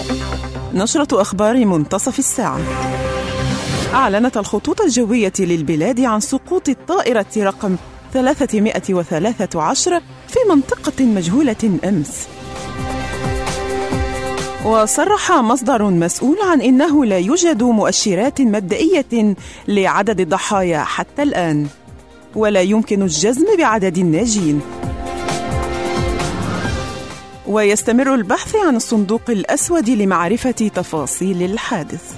نشرة أخبار منتصف الساعة أعلنت الخطوط الجوية للبلاد عن سقوط الطائرة رقم 313 في منطقة مجهولة أمس وصرح مصدر مسؤول عن انه لا يوجد مؤشرات مبدئيه لعدد الضحايا حتى الان ولا يمكن الجزم بعدد الناجين ويستمر البحث عن الصندوق الاسود لمعرفه تفاصيل الحادث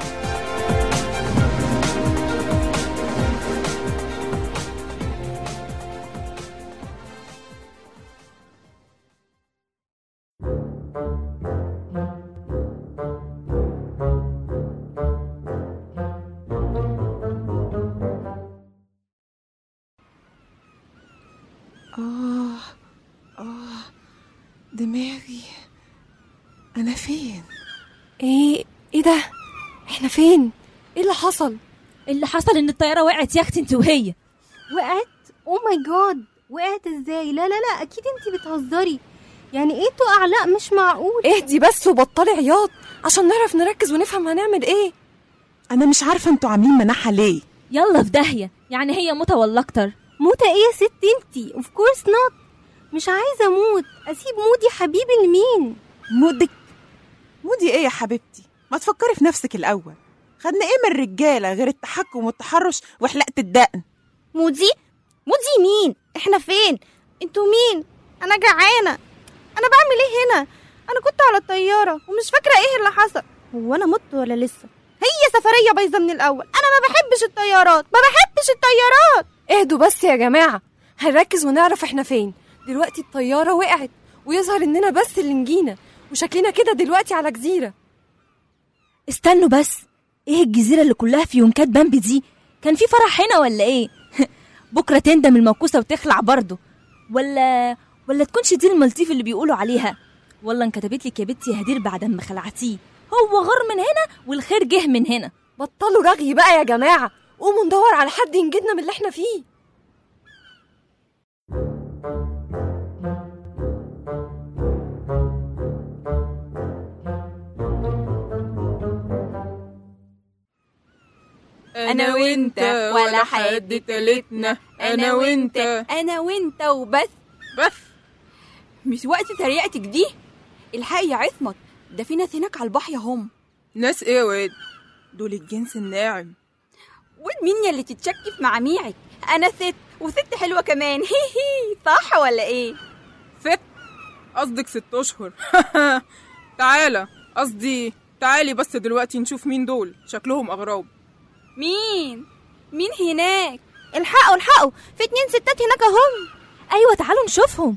آه آه دماغي أنا فين؟ ايه ايه ده احنا فين ايه اللي حصل اللي حصل ان الطياره وقعت يا اختي انت وهي وقعت او ماي جاد وقعت ازاي لا لا لا اكيد انتي بتهزري يعني ايه تقع لا مش معقول اهدي بس وبطلي عياط عشان نعرف نركز ونفهم هنعمل ايه أنا مش عارفة أنتوا عاملين مناحة ليه؟ يلا في داهيه يعني هي موتة ولا اكتر موتة ايه يا ست انتي اوف كورس نوت مش عايزه اموت اسيب مودي حبيبي لمين مودك مودي إيه يا حبيبتي؟ ما تفكري في نفسك الأول خدنا إيه من الرجالة غير التحكم والتحرش وحلقة الدقن؟ مودي مودي مين احنا فين انتوا مين انا جعانه انا بعمل ايه هنا انا كنت على الطياره ومش فاكره ايه اللي حصل هو انا مت ولا لسه هي سفريه بايظه من الاول انا ما بحبش الطيارات ما بحبش الطيارات اهدوا بس يا جماعة هنركز ونعرف احنا فين دلوقتي الطيارة وقعت ويظهر اننا بس اللي نجينا وشكلنا كده دلوقتي على جزيرة استنوا بس ايه الجزيره اللي كلها فيونكات بامبي دي كان في فرح هنا ولا ايه بكره تندم الموكوسه وتخلع برضه ولا ولا تكونش دي المالتيف اللي بيقولوا عليها والله انكتبت لك يا بنتي يا هدير بعد ما خلعتيه هو غار من هنا والخير جه من هنا بطلوا رغي بقى يا جماعة قوموا ندور على حد ينجدنا من اللي احنا فيه انا وانت ولا حد تالتنا انا وانت انا وانت وبس بس مش وقت تريقتك دي الحقي يا عصمت ده في ناس هناك على البحر هم ناس ايه يا واد دول الجنس الناعم وين مين يلي تتشكي في معاميعك انا ست وست حلوه كمان هي هي صح ولا ايه ست قصدك ست اشهر تعالى قصدي تعالي بس دلوقتي نشوف مين دول شكلهم اغراب مين مين هناك الحقوا الحقوا في اتنين ستات هناك اهم ايوه تعالوا نشوفهم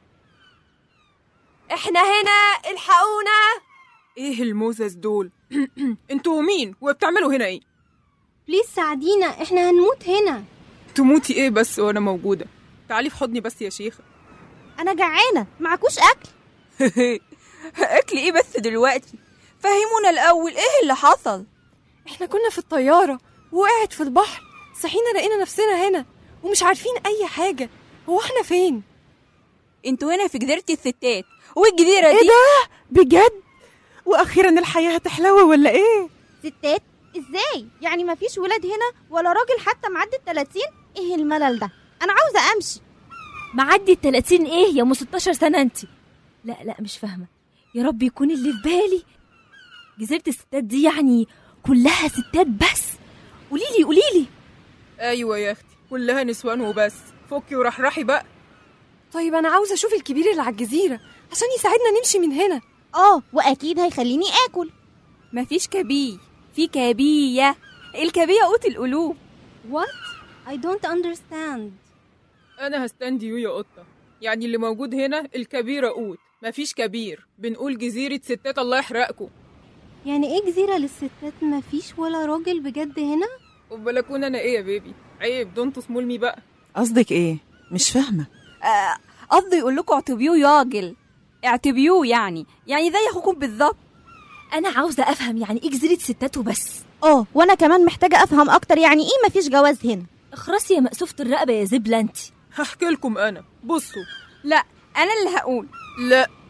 احنا هنا الحقونا ايه الموزز دول انتوا مين وبتعملوا هنا ايه بليز ساعدينا احنا هنموت هنا تموتي ايه بس وانا موجوده تعالي في حضني بس يا شيخه انا جعانه معكوش اكل اكل ايه بس دلوقتي فهمونا الاول ايه اللي حصل احنا كنا في الطيارة وقعت في البحر صحينا لقينا نفسنا هنا ومش عارفين اي حاجة هو احنا فين انتوا هنا في جزيره الستات والجزيره إيه دي ده؟ بجد؟ وأخيرا الحياة هتحلو ولا إيه؟ ستات ازاي يعني مفيش ولاد هنا ولا راجل حتى معدي التلاتين ايه الملل ده انا عاوزه امشي معدي ال 30 ايه يا ام 16 سنه انت لا لا مش فاهمه يا رب يكون اللي في بالي جزيره الستات دي يعني كلها ستات بس قولي لي قولي لي ايوه يا اختي كلها نسوان وبس فكي ورحرحي بقى طيب انا عاوزة اشوف الكبير اللي على الجزيرة عشان يساعدنا نمشي من هنا اه واكيد هيخليني اكل مفيش كبي في كبيه الكبيه قوت القلوب what I don't understand انا هستند يو يا قطه يعني اللي موجود هنا الكبيره قوت مفيش كبير بنقول جزيره ستات الله يحرقكم يعني ايه جزيره للستات مفيش ولا راجل بجد هنا وبلكون انا ايه يا بيبي عيب دونت سمول مي بقى قصدك إيه؟ مش فاهمة آه، قصدي يقول لكم اعتبيوه ياجل اعتبيوه يعني يعني زي اخوكم بالظبط انا عاوزه افهم يعني ايه جزيره ستات وبس اه وانا كمان محتاجه افهم اكتر يعني ايه مفيش جواز هنا اخرسي يا مقسوفه الرقبه يا زبله انت هحكي لكم انا بصوا لا انا اللي هقول لا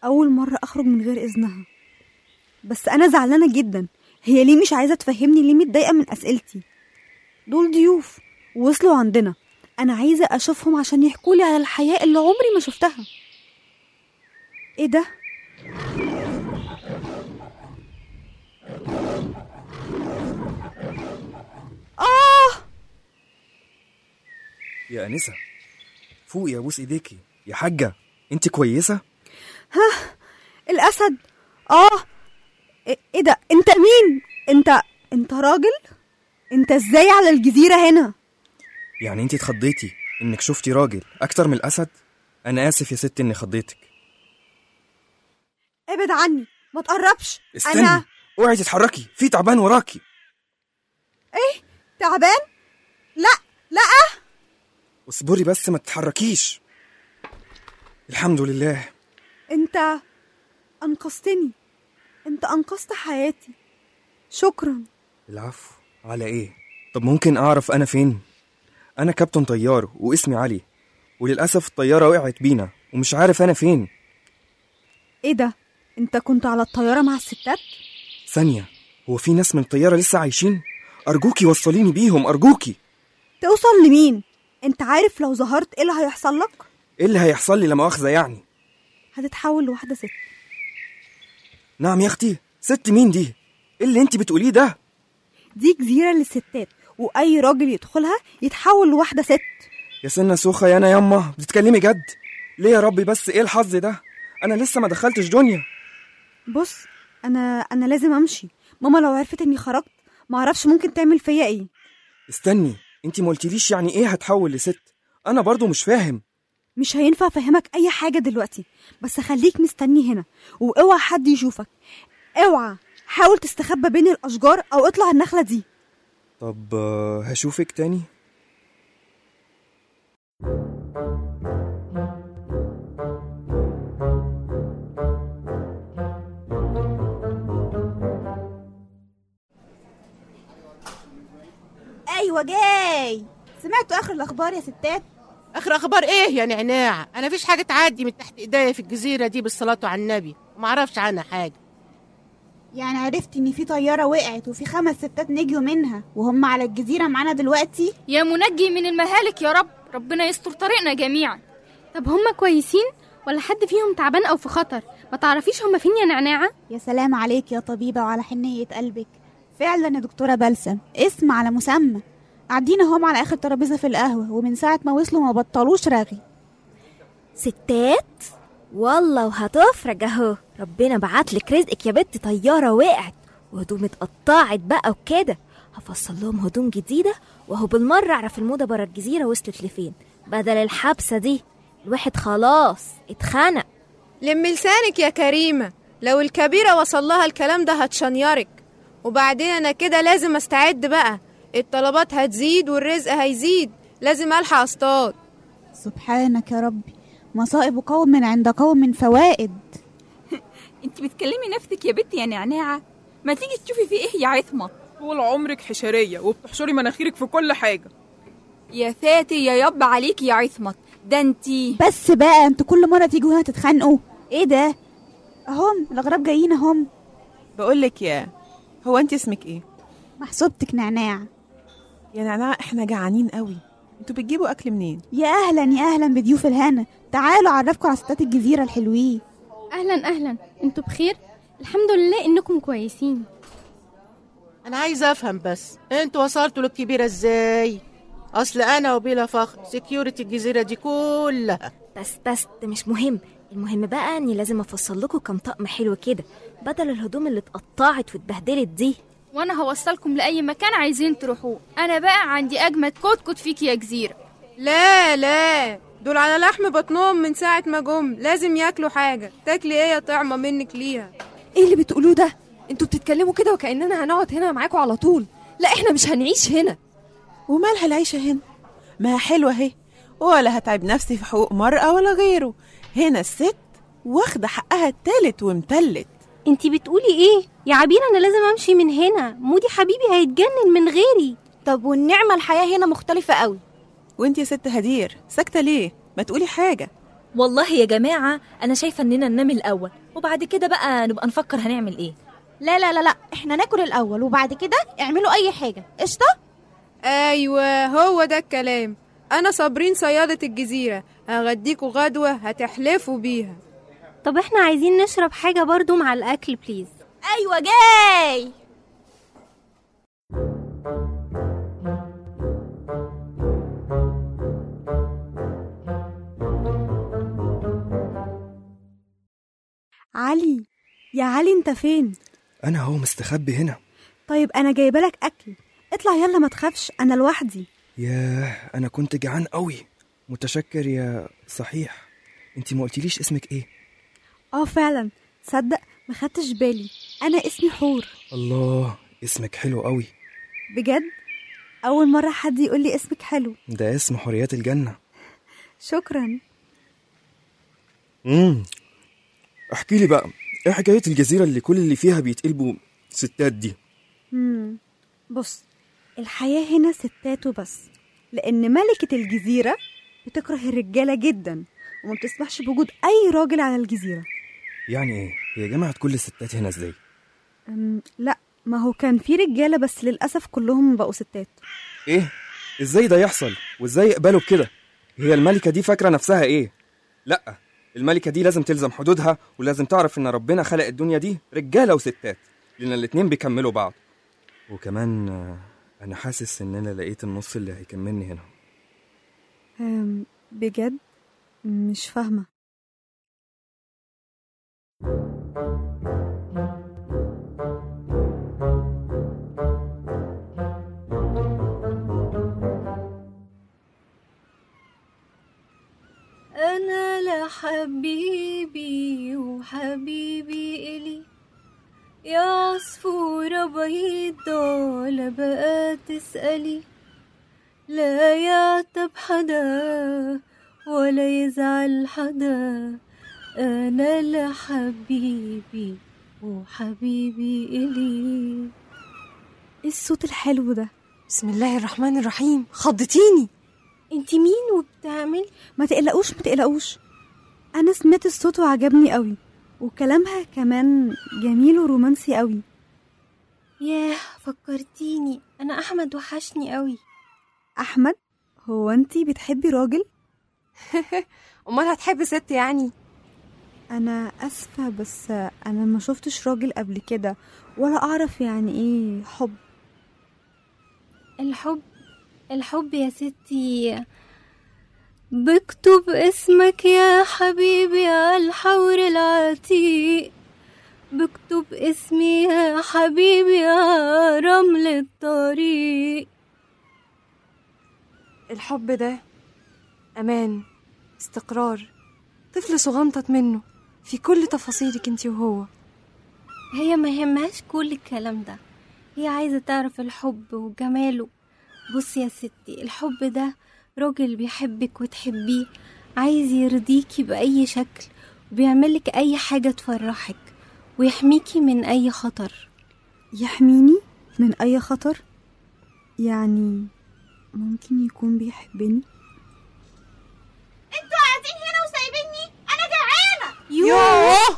اول مره اخرج من غير اذنها بس انا زعلانه جدا هي ليه مش عايزه تفهمني ليه متضايقه من اسئلتي دول ضيوف وصلوا عندنا انا عايزه اشوفهم عشان يحكوا لي على الحياه اللي عمري ما شفتها ايه ده اه يا انسه فوقي ابوس ايديكي يا حاجه انت كويسه الاسد اه ايه إيه ده انت مين انت انت راجل انت ازاي على الجزيره هنا يعني انت اتخضيتي انك شفتي راجل اكتر من الاسد انا اسف يا ستي اني خضيتك ابعد عني ما تقربش استني انا اوعي تتحركي في تعبان وراكي ايه تعبان لا لا اصبري بس ما تتحركيش الحمد لله انت انقذتني انت انقذت حياتي شكرا العفو على ايه طب ممكن اعرف انا فين انا كابتن طيار واسمي علي وللاسف الطياره وقعت بينا ومش عارف انا فين ايه ده انت كنت على الطياره مع الستات ثانيه هو في ناس من الطياره لسه عايشين ارجوكي وصليني بيهم ارجوكي توصل لمين انت عارف لو ظهرت ايه اللي هيحصل لك ايه اللي هيحصل لي لما اخذه يعني هتتحول لواحده ست نعم يا اختي ست مين دي ايه اللي انت بتقوليه ده دي جزيره للستات واي راجل يدخلها يتحول لواحده ست يا سنة سوخة يا انا ياما بتتكلمي جد ليه يا ربي بس ايه الحظ ده انا لسه ما دخلتش دنيا بص انا انا لازم امشي ماما لو عرفت اني خرجت معرفش ممكن تعمل فيا ايه استني انت ما قلتليش يعني ايه هتحول لست انا برضو مش فاهم مش هينفع افهمك اي حاجه دلوقتي بس خليك مستني هنا واوعى حد يشوفك اوعى حاول تستخبى بين الاشجار او اطلع النخله دي طب آه، هشوفك تاني ايوه جاي سمعتوا اخر الاخبار يا ستات اخر اخبار ايه يا نعناع انا فيش حاجه تعدي من تحت ايديا في الجزيره دي بالصلاه على النبي وما اعرفش عنها حاجه يعني عرفت ان في طياره وقعت وفي خمس ستات نجوا منها وهم على الجزيره معانا دلوقتي يا منجي من المهالك يا رب ربنا يستر طريقنا جميعا طب هم كويسين ولا حد فيهم تعبان او في خطر ما تعرفيش هم فين يا نعناعه يا سلام عليك يا طبيبه وعلى حنيه قلبك فعلا يا دكتوره بلسم اسم على مسمى قاعدين اهم على اخر ترابيزه في القهوه ومن ساعه ما وصلوا ما بطلوش رغي ستات والله وهتفرج اهو ربنا بعتلك رزقك يا بنت طياره وقعت وهدوم اتقطعت بقى وكده هفصل لهم هدوم جديده وهو بالمره اعرف الموضه برا الجزيره وصلت لفين بدل الحبسه دي الواحد خلاص اتخنق لم لسانك يا كريمة لو الكبيرة وصل لها الكلام ده هتشنيرك وبعدين أنا كده لازم أستعد بقى الطلبات هتزيد والرزق هيزيد لازم ألحق أصطاد سبحانك يا ربي مصائب قوم من عند قوم من فوائد انت بتكلمي نفسك يا بنت يا نعناعة ما تيجي تشوفي في ايه يا عثمة طول عمرك حشرية وبتحشري مناخيرك في كل حاجة يا ساتر يا يب عليكي يا عثمة ده انتي بس بقى انتوا كل مره تيجوا هنا تتخانقوا ايه ده اهم الاغراب جايين اهم بقولك يا هو انت اسمك ايه محسوبتك نعناع يا نعناع احنا جعانين قوي انتوا بتجيبوا اكل منين يا اهلا يا اهلا بضيوف الهنا تعالوا اعرفكم على ستات الجزيره الحلوين اهلا اهلا انتوا بخير الحمد لله انكم كويسين انا عايزه افهم بس انتوا وصلتوا للكبيره ازاي اصل انا وبلا فخر سكيورتي الجزيره دي كلها بس بس ده مش مهم المهم بقى اني لازم افصل لكم كام طقم حلو كده بدل الهدوم اللي اتقطعت واتبهدلت دي وانا هوصلكم لاي مكان عايزين تروحوه انا بقى عندي اجمد كتكت فيك يا جزيره لا لا دول على لحم بطنهم من ساعة ما جم لازم ياكلوا حاجة تاكلي ايه يا طعمة منك ليها ايه اللي بتقولوه ده انتوا بتتكلموا كده وكاننا هنقعد هنا معاكم على طول لا احنا مش هنعيش هنا ومالها العيشة هنا ما حلوة اهي ولا هتعب نفسي في حقوق مرأة ولا غيره هنا الست واخدة حقها التالت ومتلت انتي بتقولي ايه يا عبير انا لازم امشي من هنا مودي حبيبي هيتجنن من غيري طب والنعمه الحياه هنا مختلفه قوي وانت يا ست هدير ساكتة ليه ما تقولي حاجة والله يا جماعة أنا شايفة إننا ننام الأول وبعد كده بقى نبقى نفكر هنعمل إيه لا لا لا لا احنا ناكل الاول وبعد كده اعملوا اي حاجه قشطه ايوه هو ده الكلام انا صابرين صيادة الجزيرة هغديكوا غدوة هتحلفوا بيها طب احنا عايزين نشرب حاجة برضو مع الأكل بليز ايوه جاي علي يا علي انت فين انا اهو مستخبي هنا طيب انا جايبه لك اكل اطلع يلا ما تخافش انا لوحدي ياه انا كنت جعان قوي متشكر يا صحيح انتي ما قلتليش اسمك ايه اه فعلا تصدق ما خدتش بالي انا اسمي حور الله اسمك حلو قوي بجد اول مره حد يقول لي اسمك حلو ده اسم حريات الجنة شكرا امم احكي لي بقى ايه حكاية الجزيرة اللي كل اللي فيها بيتقلبوا ستات دي مم. بص الحياه هنا ستات وبس لان ملكه الجزيره بتكره الرجاله جدا وما بتسمحش بوجود اي راجل على الجزيره يعني ايه هي جمعت كل الستات هنا ازاي أم لا ما هو كان في رجاله بس للاسف كلهم بقوا ستات ايه ازاي ده يحصل وازاي يقبلوا بكده هي الملكة دي فاكرة نفسها ايه لا الملكة دي لازم تلزم حدودها ولازم تعرف ان ربنا خلق الدنيا دي رجالة وستات لان الاتنين بيكملوا بعض وكمان آه، انا حاسس ان انا لقيت النص اللي هيكملني هنا أم بجد مش فاهمه أنا لحبيبي وحبيبي إلي يا عصفورة بيضة لا بقى تسألي لا يعتب حدا ولا يزعل حدا أنا لحبيبي وحبيبي إلي ايه الصوت الحلو ده بسم الله الرحمن الرحيم خضتيني انت مين وبتعمل ما تقلقوش ما تقلقوش انا سمعت الصوت وعجبني قوي وكلامها كمان جميل ورومانسي قوي ياه فكرتيني انا احمد وحشني قوي احمد هو انتي بتحبي راجل امال هتحب ست يعني انا اسفه بس انا ما شفتش راجل قبل كده ولا اعرف يعني ايه حب الحب الحب يا ستي بكتب اسمك يا حبيبي على الحور العتيق بكتب اسمي يا حبيبي على رمل الطريق الحب ده امان استقرار طفل صغنطت منه في كل تفاصيلك انت وهو هي ما يهمهاش كل الكلام ده هي عايزة تعرف الحب وجماله بصي يا ستي الحب ده راجل بيحبك وتحبيه عايز يرضيكي بأي شكل وبيعملك أي حاجة تفرحك ويحميكي من أي خطر يحميني من اي خطر يعني ممكن يكون بيحبني انتوا قاعدين هنا وسايبيني انا جعانه يوه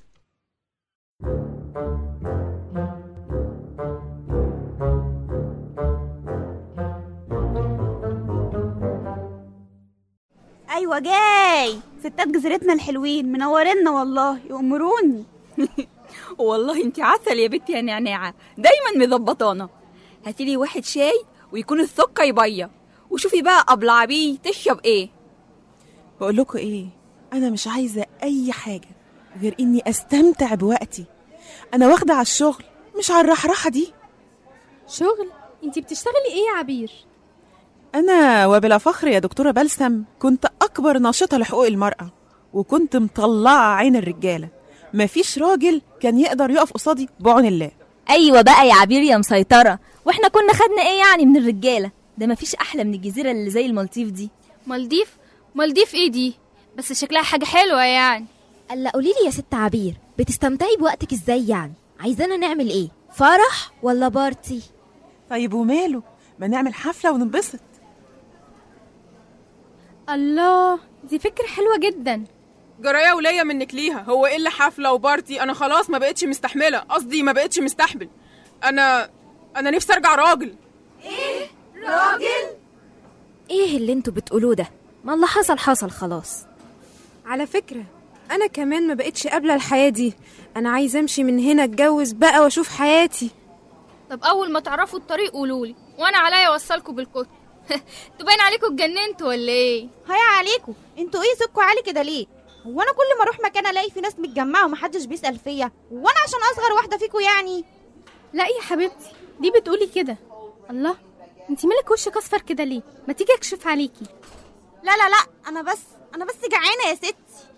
ايوه جاي ستات جزيرتنا الحلوين منورينا والله يأمروني والله انت عسل يا بنتي يا نعناعه دايما مظبطانا هاتيلي واحد شاي ويكون السكر يبيض وشوفي بقى ابلع بيه تشرب ايه بقول لكم ايه انا مش عايزه اي حاجه غير اني استمتع بوقتي انا واخده على الشغل مش على الرحرحه دي شغل انتي بتشتغلي ايه يا عبير انا وبلا فخر يا دكتوره بلسم كنت اكبر ناشطه لحقوق المراه وكنت مطلعه عين الرجاله مفيش راجل كان يقدر يقف قصادي بعون الله ايوه بقى يا عبير يا مسيطره واحنا كنا خدنا ايه يعني من الرجاله ده مفيش احلى من الجزيره اللي زي المالديف دي مالديف مالديف ايه دي بس شكلها حاجة حلوة يعني الا قوليلي يا ست عبير بتستمتعي بوقتك ازاي يعني عايزانا نعمل ايه فرح ولا بارتي طيب وماله ما نعمل حفله وننبسط الله دي فكرة حلوة جدا جرايه وليا منك ليها هو ايه اللي حفله وبارتي انا خلاص ما بقتش مستحمله قصدي ما بقتش مستحمل انا انا نفسي ارجع راجل راجل ايه اللي انتوا بتقولوه ده ما اللي حصل حصل خلاص على فكرة أنا كمان ما بقتش قابلة الحياة دي أنا عايزة أمشي من هنا أتجوز بقى وأشوف حياتي طب أول ما تعرفوا الطريق قولولي وأنا عليا أوصلكوا بالكتب تبين عليكم اتجننتوا ولا إيه؟ هيا عليكم انتوا ايه سكوا عالي كده ليه هو انا كل ما اروح مكان الاقي في ناس متجمعه ومحدش بيسال فيا وانا عشان اصغر واحده فيكم يعني لا يا حبيبتي دي بتقولي كده الله انت مالك وشك اصفر كده ليه ما تيجي اكشف عليكي لا لا لا انا بس انا بس جعانه يا ستي